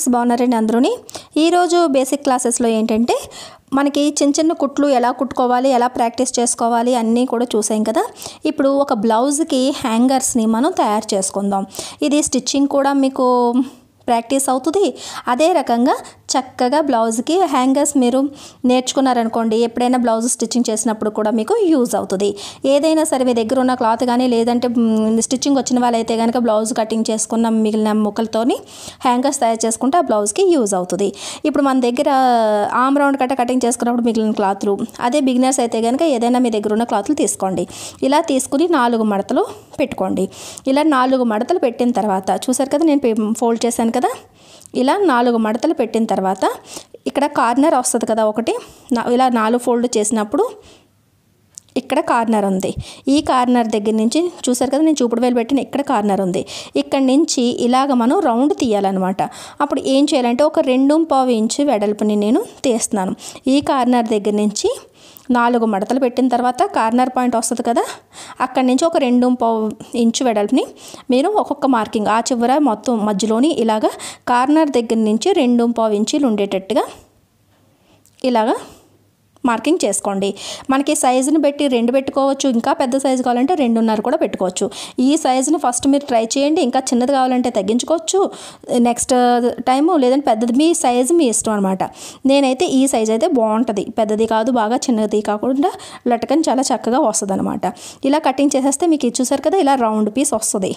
బాగున్నారండి అందరూని ఈరోజు బేసిక్ క్లాసెస్లో ఏంటంటే మనకి చిన్న చిన్న కుట్లు ఎలా కుట్టుకోవాలి ఎలా ప్రాక్టీస్ చేసుకోవాలి అన్నీ కూడా చూసాం కదా ఇప్పుడు ఒక బ్లౌజ్కి హ్యాంగర్స్ని మనం తయారు చేసుకుందాం ఇది స్టిచ్చింగ్ కూడా మీకు ప్రాక్టీస్ అవుతుంది అదే రకంగా చక్కగా బ్లౌజ్కి హ్యాంగర్స్ మీరు నేర్చుకున్నారనుకోండి ఎప్పుడైనా బ్లౌజ్ స్టిచ్చింగ్ చేసినప్పుడు కూడా మీకు యూజ్ అవుతుంది ఏదైనా సరే మీ దగ్గర ఉన్న క్లాత్ కానీ లేదంటే మ్, స్టిచ్చింగ్ వచ్చిన వాళ్ళైతే కనుక బ్లౌజ్ కటింగ్ చేసుకున్న మిగిలిన ముక్కలతోని హ్యాంగర్స్ తయారు చేసుకుంటే ఆ బ్లౌజ్కి యూజ్ అవుతుంది ఇప్పుడు మన దగ్గర ఆమ్ రౌండ్ కట్ట కటింగ్ చేసుకున్నప్పుడు మిగిలిన క్లాత్లు అదే బిగినర్స్ అయితే కనుక ఏదైనా మీ దగ్గర ఉన్న క్లాత్లు తీసుకోండి ఇలా తీసుకుని నాలుగు మడతలు పెట్టుకోండి ఇలా నాలుగు మడతలు పెట్టిన తర్వాత చూసారు కదా నేను ఫోల్డ్ చేశాను కదా ఇలా నాలుగు మడతలు పెట్టిన తర్వాత ఇక్కడ కార్నర్ వస్తుంది కదా ఒకటి నా- ఇలా నాలుగు ఫోల్డ్ చేసినప్పుడు ఇక్కడ కార్నర్ ఉంది ఈ కార్నర్ దగ్గర నుంచి చూసారు కదా నేను చూపుడు వేలు పెట్టిన ఇక్కడ కార్నర్ ఉంది ఇక్కడ నుంచి ఇలాగ మనం రౌండ్ తీయాలన్నమాట అప్పుడు ఏం చేయాలంటే ఒక రెండు పావు ఇంచు వెడల్పుని నేను తీస్తున్నాను ఈ కార్నర్ దగ్గర నుంచి నాలుగు మడతలు పెట్టిన తర్వాత కార్నర్ పాయింట్ వస్తుంది కదా అక్కడి నుంచి ఒక రెండు పావు ఇంచు వెడల్పుని మీరు ఒక్కొక్క మార్కింగ్ ఆ చివర మొత్తం మధ్యలోని ఇలాగ కార్నర్ దగ్గర నుంచి రెండు పావు ఇంచులు ఉండేటట్టుగా ఇలాగా మార్కింగ్ చేసుకోండి మనకి సైజుని బట్టి రెండు పెట్టుకోవచ్చు ఇంకా పెద్ద సైజు కావాలంటే రెండున్నర కూడా పెట్టుకోవచ్చు ఈ సైజుని ఫస్ట్ మీరు ట్రై చేయండి ఇంకా చిన్నది కావాలంటే తగ్గించుకోవచ్చు నెక్స్ట్ టైము లేదంటే పెద్దది మీ సైజు మీ ఇష్టం అనమాట నేనైతే ఈ సైజ్ అయితే బాగుంటుంది పెద్దది కాదు బాగా చిన్నది కాకుండా లటకని చాలా చక్కగా వస్తుంది అనమాట ఇలా కటింగ్ చేసేస్తే మీకు ఇది చూసారు కదా ఇలా రౌండ్ పీస్ వస్తుంది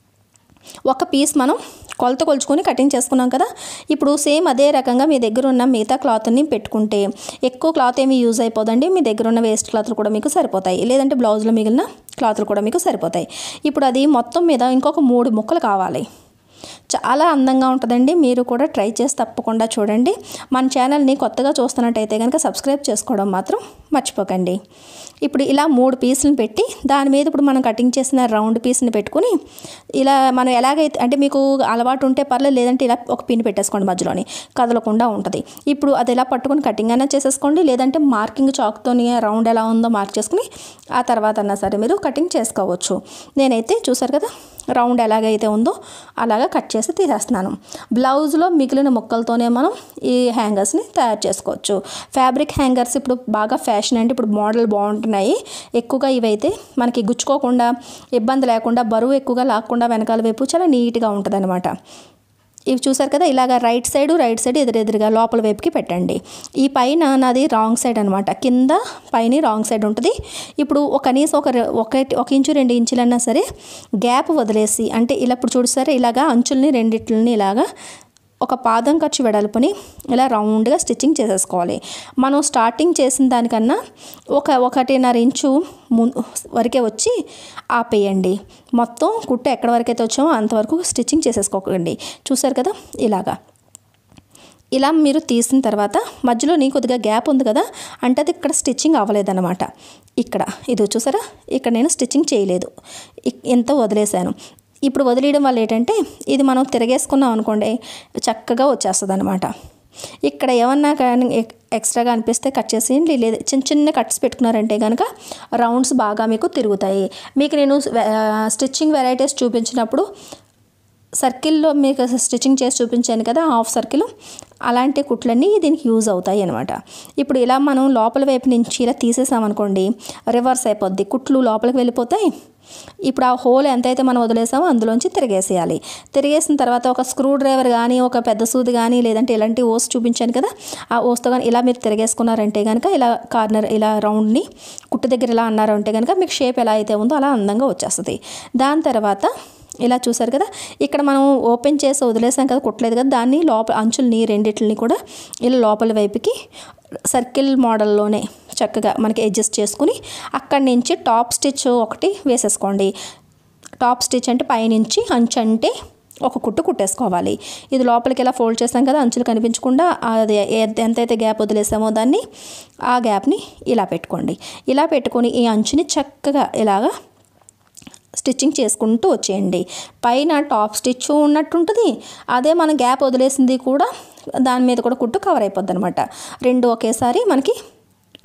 ఒక పీస్ మనం కొలత కొలుచుకొని కటింగ్ చేసుకున్నాం కదా ఇప్పుడు సేమ్ అదే రకంగా మీ దగ్గర ఉన్న మిగతా క్లాత్ని పెట్టుకుంటే ఎక్కువ క్లాత్ ఏమి యూజ్ అయిపోదండి మీ దగ్గర ఉన్న వేస్ట్ క్లాత్లు కూడా మీకు సరిపోతాయి లేదంటే బ్లౌజ్లో మిగిలిన క్లాత్లు కూడా మీకు సరిపోతాయి ఇప్పుడు అది మొత్తం మీద ఇంకొక మూడు ముక్కలు కావాలి చాలా అందంగా ఉంటుందండి మీరు కూడా ట్రై చేసి తప్పకుండా చూడండి మన ఛానల్ని కొత్తగా చూస్తున్నట్టయితే కనుక సబ్స్క్రైబ్ చేసుకోవడం మాత్రం మర్చిపోకండి ఇప్పుడు ఇలా మూడు పీసులను పెట్టి దాని మీద ఇప్పుడు మనం కటింగ్ చేసిన రౌండ్ పీస్ని పెట్టుకుని ఇలా మనం ఎలాగైతే అంటే మీకు అలవాటు ఉంటే పర్లేదు లేదంటే ఇలా ఒక పిన్ పెట్టేసుకోండి మధ్యలోని కదలకుండా ఉంటుంది ఇప్పుడు అది ఎలా పట్టుకొని కటింగ్ అయినా చేసేసుకోండి లేదంటే మార్కింగ్ చాక్తోని రౌండ్ ఎలా ఉందో మార్క్ చేసుకుని ఆ తర్వాత అన్నా సరే మీరు కటింగ్ చేసుకోవచ్చు నేనైతే చూసారు కదా రౌండ్ ఎలాగైతే ఉందో అలాగా కట్ చేసి తీసేస్తున్నాను బ్లౌజ్లో మిగిలిన ముక్కలతోనే మనం ఈ హ్యాంగర్స్ని తయారు చేసుకోవచ్చు ఫ్యాబ్రిక్ హ్యాంగర్స్ ఇప్పుడు బాగా ఫ్యాషన్ అంటే ఇప్పుడు మోడల్ బాగుంటున్నాయి ఎక్కువగా ఇవైతే మనకి గుచ్చుకోకుండా ఇబ్బంది లేకుండా బరువు ఎక్కువగా లాక్కుండా వెనకాల వైపు చాలా నీట్గా ఉంటుంది అనమాట ఇవి చూసారు కదా ఇలాగ రైట్ సైడ్ రైట్ సైడ్ ఎదురెదురుగా లోపల వైపుకి పెట్టండి ఈ పైన నాది రాంగ్ సైడ్ అనమాట కింద పైన రాంగ్ సైడ్ ఉంటుంది ఇప్పుడు ఒక కనీసం ఒక రె- ఒక ఒక ఇంచు రెండు ఇంచులన్నా సరే గ్యాప్ వదిలేసి అంటే ఇలా ఇప్పుడు చూసారా ఇలాగా అంచుల్ని రెండిట్లని ఇలాగా ఒక పాదం ఖర్చు వెడల్పుని ఇలా రౌండ్గా స్టిచ్చింగ్ చేసేసుకోవాలి మనం స్టార్టింగ్ చేసిన దానికన్నా ఒక ఒకటిన్నర ఇంచు ము వరకే వచ్చి ఆపేయండి మొత్తం కుట్టు ఎక్కడి వరకైతే వచ్చామో అంతవరకు స్టిచ్చింగ్ చేసేసుకోకండి చూసారు కదా ఇలాగా ఇలా మీరు తీసిన తర్వాత మధ్యలో నీ కొద్దిగా గ్యాప్ ఉంది కదా అంటే అది ఇక్కడ స్టిచ్చింగ్ అవ్వలేదన్నమాట ఇక్కడ ఇది చూసారా ఇక్కడ నేను స్టిచ్చింగ్ చేయలేదు ఇక్- ఎంత వదిలేశాను ఇప్పుడు వదిలేయడం వల్ల ఏంటంటే ఇది మనం తిరగేసుకున్నాం అనుకోండి చక్కగా వచ్చేస్తుంది అనమాట ఇక్కడ ఏమన్నా కానీ ఎక్- ఎక్స్ట్రాగా అనిపిస్తే కట్ చేసేయండి లేదా చిన్న చిన్న కట్స్ పెట్టుకున్నారంటే కనుక రౌండ్స్ బాగా మీకు తిరుగుతాయి మీకు నేను స్టిచ్చింగ్ వెరైటీస్ చూపించినప్పుడు సర్కిల్లో మీకు స్టిచ్చింగ్ చేసి చూపించాను కదా హాఫ్ సర్కిల్ అలాంటి కుట్లన్నీ దీనికి యూజ్ అవుతాయి అనమాట ఇప్పుడు ఇలా మనం లోపల వైపు నుంచి ఇలా తీసేసామనుకోండి రివర్స్ అయిపోద్ది కుట్లు లోపలికి వెళ్ళిపోతాయి ఇప్పుడు ఆ హోల్ ఎంతైతే మనం వదిలేసామో అందులోంచి తిరిగేసేయాలి తిరిగేసిన తర్వాత ఒక స్క్రూ డ్రైవర్ కానీ ఒక పెద్ద సూది కానీ లేదంటే ఇలాంటి ఓస్ చూపించాను కదా ఆ ఓస్తో కానీ ఇలా మీరు తిరిగేసుకున్నారంటే కనుక ఇలా కార్నర్ ఇలా రౌండ్ని కుట్టు దగ్గర ఇలా అన్నారంటే కనుక మీకు షేప్ ఎలా అయితే ఉందో అలా అందంగా వచ్చేస్తుంది దాని తర్వాత ఇలా చూసారు కదా ఇక్కడ మనం ఓపెన్ చేసి వదిలేసాం కదా కుట్టలేదు కదా దాన్ని లోపల అంచుల్ని రెండిట్లని కూడా ఇలా లోపల వైపుకి సర్కిల్ మోడల్లోనే చక్కగా మనకి అడ్జస్ట్ చేసుకుని అక్కడి నుంచి టాప్ స్టిచ్ ఒకటి వేసేసుకోండి టాప్ స్టిచ్ అంటే పైనుంచి అంచు అంటే ఒక కుట్టు కుట్టేసుకోవాలి ఇది లోపలికి ఇలా ఫోల్డ్ చేస్తాం కదా అంచులు కనిపించకుండా అది ఏ- ఎంతైతే గ్యాప్ వదిలేసామో దాన్ని ఆ గ్యాప్ని ఇలా పెట్టుకోండి ఇలా పెట్టుకొని ఈ అంచుని చక్కగా ఇలాగా స్టిచ్చింగ్ చేసుకుంటూ వచ్చేయండి పైన టాప్ స్టిచ్ ఉన్నట్టుంటుంది అదే మనం గ్యాప్ వదిలేసింది కూడా దాని మీద కూడా కుట్టు కవర్ అయిపోద్ది అనమాట రెండు ఒకేసారి మనకి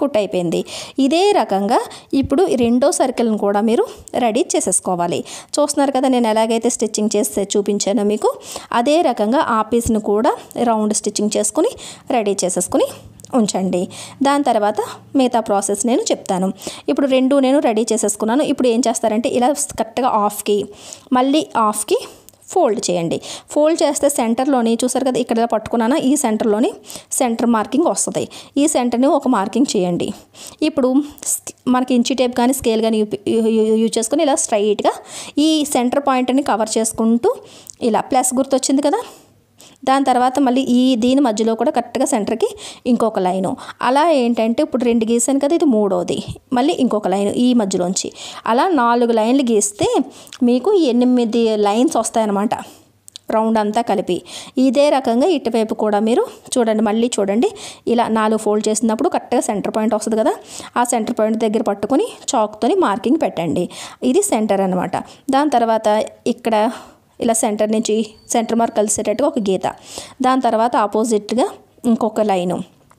కుట్ అయిపోయింది ఇదే రకంగా ఇప్పుడు ఈ రెండో సర్కిల్ని కూడా మీరు రెడీ చేసేసుకోవాలి చూస్తున్నారు కదా నేను ఎలాగైతే స్టిచ్చింగ్ చేస్తే చూపించానో మీకు అదే రకంగా ఆ పీస్ని కూడా రౌండ్ స్టిచ్చింగ్ చేసుకుని రెడీ చేసేసుకుని ఉంచండి దాని తర్వాత మిగతా ప్రాసెస్ నేను చెప్తాను ఇప్పుడు రెండు నేను రెడీ చేసేసుకున్నాను ఇప్పుడు ఏం చేస్తారంటే ఇలా కరెక్ట్గా ఆఫ్కి మళ్ళీ ఆఫ్కి ఫోల్డ్ చేయండి ఫోల్డ్ చేస్తే సెంటర్లోని చూసారు కదా ఇక్కడ పట్టుకున్నాను ఈ సెంటర్లోని సెంటర్ మార్కింగ్ వస్తుంది ఈ సెంటర్ని ఒక మార్కింగ్ చేయండి ఇప్పుడు స్క్- మనకి ఇంచి టేప్ కానీ స్కేల్ కానీ యూజ్ చేసుకుని ఇలా స్ట్రైట్గా ఈ సెంటర్ పాయింట్ని కవర్ చేసుకుంటూ ఇలా ప్లస్ గుర్తు వచ్చింది కదా దాని తర్వాత మళ్ళీ ఈ దీని మధ్యలో కూడా కరెక్ట్గా సెంటర్కి ఇంకొక లైను అలా ఏంటంటే ఇప్పుడు రెండు గీసాను కదా ఇది మూడోది మళ్ళీ ఇంకొక లైన్ ఈ మధ్యలోంచి అలా నాలుగు లైన్లు గీస్తే మీకు ఎనిమిది లైన్స్ వస్తాయన్నమాట రౌండ్ అంతా కలిపి ఇదే రకంగా ఇటువైపు కూడా మీరు చూడండి మళ్ళీ చూడండి ఇలా నాలుగు ఫోల్డ్ చేసినప్పుడు కరెక్ట్గా సెంటర్ పాయింట్ వస్తుంది కదా ఆ సెంటర్ పాయింట్ దగ్గర పట్టుకొని చాక్తోని మార్కింగ్ పెట్టండి ఇది సెంటర్ అనమాట దాని తర్వాత ఇక్కడ ఇలా సెంటర్ నుంచి సెంటర్ మార్క్ కలిసేటట్టుగా ఒక గీత దాని తర్వాత ఆపోజిట్గా ఇంకొక లైను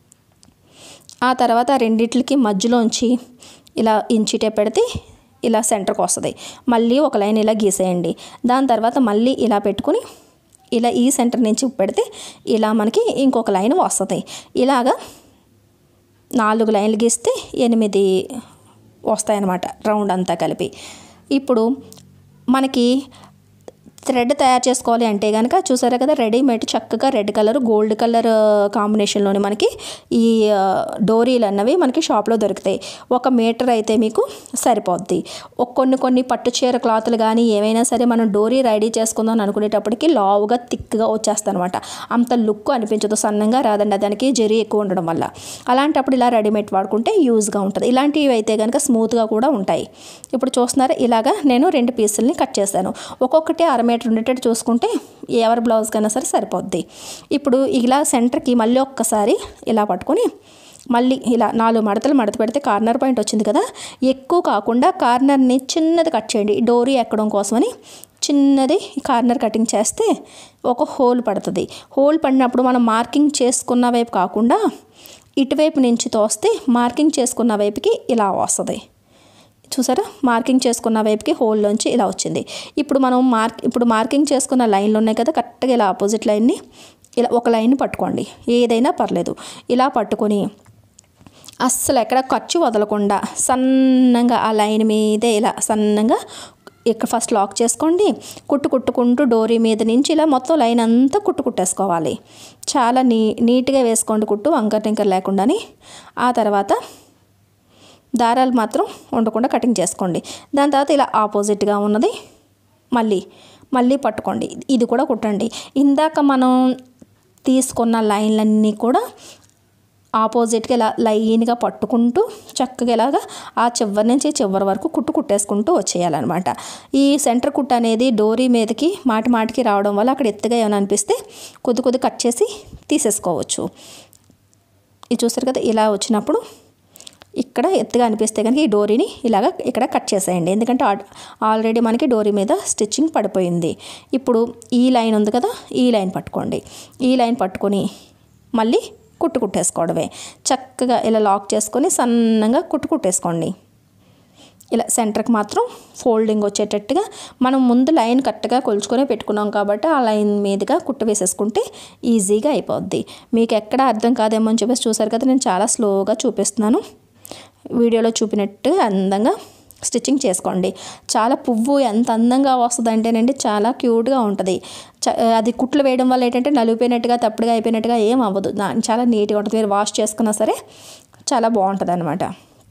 ఆ తర్వాత ఆ రెండిట్లకి మధ్యలోంచి ఇలా ఇంచి టేప్ పెడితే ఇలా సెంటర్కి వస్తుంది మళ్ళీ ఒక లైన్ ఇలా గీసేయండి దాని తర్వాత మళ్ళీ ఇలా పెట్టుకుని ఇలా ఈ సెంటర్ నుంచి పెడితే ఇలా మనకి ఇంకొక లైన్ వస్తుంది ఇలాగా నాలుగు లైన్లు గీస్తే ఎనిమిది వస్తాయన్నమాట రౌండ్ అంతా కలిపి ఇప్పుడు మనకి థ్రెడ్ తయారు చేసుకోవాలి అంటే కనుక చూసారా కదా రెడీమేడ్ చక్కగా రెడ్ కలర్ గోల్డ్ కలర్ కాంబినేషన్లోని మనకి ఈ ఆ, డోరీలు అన్నవి మనకి షాప్లో దొరుకుతాయి ఒక మీటర్ అయితే మీకు సరిపోద్ది ఒక కొన్ని కొన్ని పట్టు చీర క్లాతులు కానీ ఏమైనా సరే మనం డోరీ రెడీ చేసుకుందాం అని అనుకునేటప్పటికి లావుగా థిక్గా వచ్చేస్తుంది అనమాట అంత లుక్ అనిపించదు సన్నంగా రాదండి దానికి జరీ ఎక్కువ ఉండడం వల్ల అలాంటప్పుడు ఇలా రెడీమేడ్ వాడుకుంటే యూజ్గా ఉంటుంది ఇలాంటివి అయితే కనుక స్మూత్గా కూడా ఉంటాయి ఇప్పుడు చూస్తున్నారా ఇలాగా నేను రెండు పీసుల్ని కట్ చేశాను ఒక్కొక్కటి అర మీటర్ ఉండేటట్టు చూసుకుంటే ఎవరి బ్లౌజ్ కన్నా సరే సరిపోద్ది ఇప్పుడు ఇలా సెంటర్కి మళ్ళీ ఒక్కసారి ఇలా పట్టుకొని మళ్ళీ ఇలా నాలుగు మడతలు మడత పెడితే కార్నర్ పాయింట్ వచ్చింది కదా ఎక్కువ కాకుండా కార్నర్ని చిన్నది కట్ చేయండి డోరీ ఎక్కడం కోసమని చిన్నది కార్నర్ కటింగ్ చేస్తే ఒక హోల్ పడుతుంది హోల్ పడినప్పుడు మనం మార్కింగ్ చేసుకున్న వైపు కాకుండా ఇటువైపు నుంచి తోస్తే మార్కింగ్ చేసుకున్న వైపుకి ఇలా వస్తుంది చూసారా మార్కింగ్ చేసుకున్న వైపుకి హోల్లోంచి ఇలా వచ్చింది ఇప్పుడు మనం మార్క్ ఇప్పుడు మార్కింగ్ చేసుకున్న లైన్లు ఉన్నాయి కదా కరెక్ట్గా ఇలా ఆపోజిట్ లైన్ని ఇలా ఒక లైన్ పట్టుకోండి ఏదైనా పర్లేదు ఇలా పట్టుకొని అస్సలు ఎక్కడ ఖర్చు వదలకుండా సన్నంగా ఆ లైన్ మీదే ఇలా సన్నంగా ఇక్కడ ఫస్ట్ లాక్ చేసుకోండి కుట్టు కుట్టుకుంటూ డోరీ మీద నుంచి ఇలా మొత్తం లైన్ అంతా కుట్టు కుట్టేసుకోవాలి చాలా నీ నీట్గా వేసుకోండి కుట్టు వంకర్ టింకర్ లేకుండాని ఆ తర్వాత దారాలు మాత్రం ఉండకుండా కటింగ్ చేసుకోండి దాని తర్వాత ఇలా ఆపోజిట్గా ఉన్నది మళ్ళీ మళ్ళీ పట్టుకోండి ఇది కూడా కుట్టండి ఇందాక మనం తీసుకున్న లైన్లన్నీ కూడా ఆపోజిట్గా ఇలా లైన్గా పట్టుకుంటూ చక్కగా ఇలాగా ఆ చివరి నుంచి చివరి వరకు కుట్టు కుట్టేసుకుంటూ వచ్చేయాలన్నమాట ఈ సెంటర్ కుట్టు అనేది డోరీ మీదకి మాటి మాటికి రావడం వల్ల అక్కడ ఎత్తుగా ఏమైనా అనిపిస్తే కొద్ది కొద్ది కట్ చేసి తీసేసుకోవచ్చు ఇది చూస్తారు కదా ఇలా వచ్చినప్పుడు ఇక్కడ ఎత్తుగా అనిపిస్తే కనుక ఈ డోరీని ఇలాగ ఇక్కడ కట్ చేసేయండి ఎందుకంటే ఆ- ఆల్రెడీ మనకి డోరీ మీద స్టిచ్చింగ్ పడిపోయింది ఇప్పుడు ఈ లైన్ ఉంది కదా ఈ లైన్ పట్టుకోండి ఈ లైన్ పట్టుకొని మళ్ళీ కుట్టు కుట్టేసుకోవడమే చక్కగా ఇలా లాక్ చేసుకొని సన్నగా కుట్టు కుట్టేసుకోండి ఇలా సెంటర్కి మాత్రం ఫోల్డింగ్ వచ్చేటట్టుగా మనం ముందు లైన్ కరెక్ట్గా కొలుచుకొని పెట్టుకున్నాం కాబట్టి ఆ లైన్ మీదుగా కుట్టు వేసేసుకుంటే ఈజీగా అయిపోద్ది మీకు ఎక్కడ అర్థం కాదేమో అని చెప్పేసి చూసారు కదా నేను చాలా స్లోగా చూపిస్తున్నాను వీడియోలో చూపినట్టు అందంగా స్టిచ్చింగ్ చేసుకోండి చాలా పువ్వు ఎంత అందంగా వస్తుంది అంటేనండి చాలా క్యూట్గా ఉంటుంది చ- అది కుట్లు వేయడం వల్ల ఏంటంటే నలిగిపోయినట్టుగా తప్పుడుగా అయిపోయినట్టుగా ఏం అవ్వదు నా- చాలా నీట్గా ఉంటుంది మీరు వాష్ చేసుకున్నా సరే చాలా బాగుంటుంది అనమాట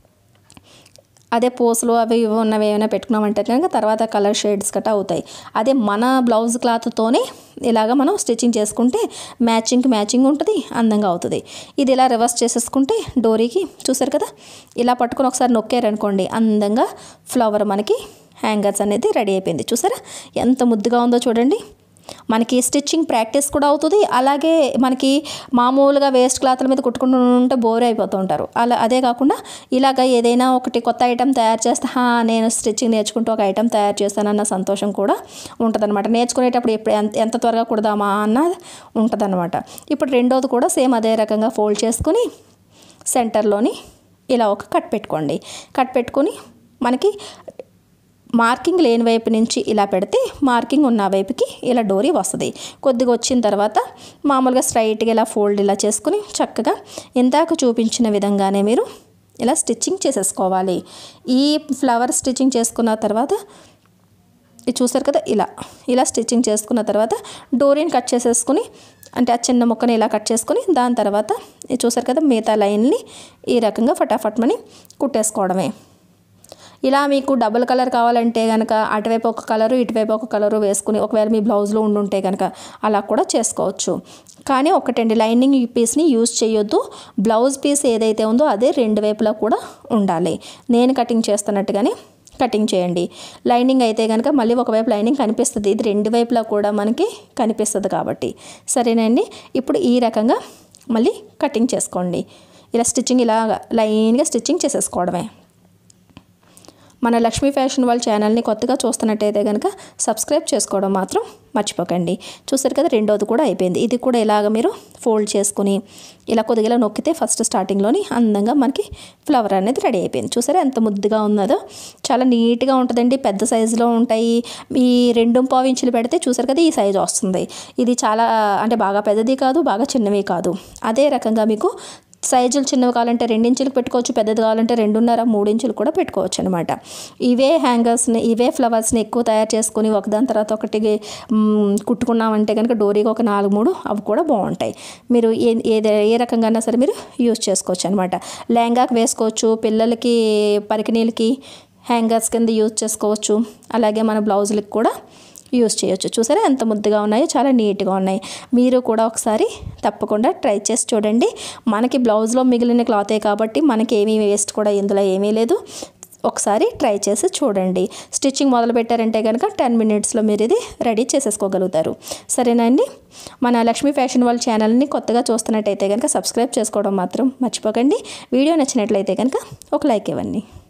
అదే పోస్లు అవి ఇవి ఉన్నవి ఏమైనా పెట్టుకున్నామంటే కనుక తర్వాత కలర్ షేడ్స్ గట్రా అవుతాయి అదే మన బ్లౌజ్ క్లాత్తోనే ఇలాగ మనం స్టిచ్చింగ్ చేసుకుంటే మ్యాచింగ్కి మ్యాచింగ్ ఉంటుంది అందంగా అవుతుంది ఇది ఇలా రివర్స్ చేసేసుకుంటే డోరీకి చూసారు కదా ఇలా పట్టుకొని ఒకసారి నొక్కారనుకోండి అందంగా ఫ్లవర్ మనకి హ్యాంగర్స్ అనేది రెడీ అయిపోయింది చూసారా ఎంత ముద్దుగా ఉందో చూడండి మనకి స్టిచ్చింగ్ ప్రాక్టీస్ కూడా అవుతుంది అలాగే మనకి మామూలుగా వేస్ట్ క్లాత్ల మీద కుట్టుకుంటూ ఉంటే బోర్ అయిపోతూ ఉంటారు అలా అదే కాకుండా ఇలాగ ఏదైనా ఒకటి కొత్త ఐటెం తయారు చేస్తే "హా, నేను స్టిచ్చింగ్ నేర్చుకుంటూ ఒక ఐటెం తయారు చేస్తానన్న సంతోషం కూడా ఉంటుందన్నమాట నేర్చుకునేటప్పుడు ఎప్పుడు ఎంత ఎంత త్వరగా కుడదామా అన్న ఉంటుందన్నమాట ఇప్పుడు రెండోది కూడా సేమ్ అదే రకంగా ఫోల్డ్ చేసుకుని సెంటర్లోని ఇలా ఒక కట్ పెట్టుకోండి కట్ పెట్టుకొని మనకి మార్కింగ్ లేని వైపు నుంచి ఇలా పెడితే మార్కింగ్ ఉన్న వైపుకి ఇలా డోరీ వస్తుంది కొద్దిగా వచ్చిన తర్వాత మామూలుగా స్ట్రైట్గా ఇలా ఫోల్డ్ ఇలా చేసుకుని చక్కగా ఇందాక చూపించిన విధంగానే మీరు ఇలా స్టిచ్చింగ్ చేసేసుకోవాలి ఈ ఫ్లవర్ స్టిచ్చింగ్ చేసుకున్న తర్వాత ఇది చూసారు కదా ఇలా ఇలా స్టిచ్చింగ్ చేసుకున్న తర్వాత డోరీని కట్ చేసేసుకుని అంటే ఆ చిన్న ముక్కని ఇలా కట్ చేసుకుని దాని తర్వాత ఇది చూసారు కదా మిగతా లైన్ని ఈ రకంగా ఫటాఫట్మని కుట్టేసుకోవడమే ఇలా మీకు డబుల్ కలర్ కావాలంటే కనుక అటువైపు ఒక కలరు ఇటువైపు ఒక కలరు వేసుకుని ఒకవేళ మీ బ్లౌజ్లో ఉండుంటే కనుక అలా కూడా చేసుకోవచ్చు కానీ ఒకటండి లైనింగ్ పీస్ని యూజ్ చేయొద్దు బ్లౌజ్ పీస్ ఏదైతే ఉందో అదే రెండు వైపులా కూడా ఉండాలి నేను కటింగ్ చేస్తున్నట్టుగానే కటింగ్ చేయండి లైనింగ్ అయితే కనుక మళ్ళీ ఒకవైపు లైనింగ్ కనిపిస్తుంది ఇది రెండు వైపులా కూడా మనకి కనిపిస్తుంది కాబట్టి సరేనండి ఇప్పుడు ఈ రకంగా మళ్ళీ కటింగ్ చేసుకోండి ఇలా స్టిచ్చింగ్ ఇలా లైన్గా స్టిచ్చింగ్ చేసేసుకోవడమే మన లక్ష్మీ ఫ్యాషన్ వాళ్ళ ఛానల్ని కొత్తగా చూస్తున్నట్టయితే కనుక సబ్స్క్రైబ్ చేసుకోవడం మాత్రం మర్చిపోకండి చూసారు కదా రెండోది కూడా అయిపోయింది ఇది కూడా ఇలాగ మీరు ఫోల్డ్ చేసుకుని ఇలా కొద్దిగా ఇలా నొక్కితే ఫస్ట్ స్టార్టింగ్లోని అందంగా మనకి ఫ్లవర్ అనేది రెడీ అయిపోయింది చూసారా ఎంత ముద్దుగా ఉన్నదో చాలా నీట్గా ఉంటుందండి పెద్ద సైజులో ఉంటాయి ఈ రెండు పావు ఇంచులు పెడితే చూసారు కదా ఈ సైజు వస్తుంది ఇది చాలా అంటే బాగా పెద్దది కాదు బాగా చిన్నవి కాదు అదే రకంగా మీకు సైజులు చిన్నవి కావాలంటే రెండించులకు పెట్టుకోవచ్చు పెద్దది కావాలంటే రెండున్నర మూడు ఇంచులు కూడా పెట్టుకోవచ్చు అనమాట ఇవే హ్యాంగర్స్ని ఇవే ఫ్లవర్స్ని ఎక్కువ తయారు చేసుకొని ఒకదాని తర్వాత ఒకటి మ్, కుట్టుకున్నామంటే కనుక డోరీగా ఒక నాలుగు మూడు అవి కూడా బాగుంటాయి మీరు ఏ ఏదే ఏ రకంగా అయినా సరే మీరు యూజ్ చేసుకోవచ్చు అనమాట లెహంగాకి వేసుకోవచ్చు పిల్లలకి పరికినీలకి హ్యాంగర్స్ కింద యూజ్ చేసుకోవచ్చు అలాగే మన బ్లౌజులకి కూడా యూస్ చేయొచ్చు చూసారా ఎంత ముద్దుగా ఉన్నాయో చాలా నీట్గా ఉన్నాయి మీరు కూడా ఒకసారి తప్పకుండా ట్రై చేసి చూడండి మనకి బ్లౌజ్లో మిగిలిన క్లాతే కాబట్టి మనకి ఏమీ వేస్ట్ కూడా ఇందులో ఏమీ లేదు ఒకసారి ట్రై చేసి చూడండి స్టిచ్చింగ్ మొదలు పెట్టారంటే కనుక టెన్ మినిట్స్లో మీరు ఇది రెడీ చేసేసుకోగలుగుతారు సరేనండి మన లక్ష్మీ ఫ్యాషన్ వాళ్ళ ఛానల్ని కొత్తగా చూస్తున్నట్టయితే కనుక సబ్స్క్రైబ్ చేసుకోవడం మాత్రం మర్చిపోకండి వీడియో నచ్చినట్లయితే కనుక ఒక లైక్ ఇవ్వండి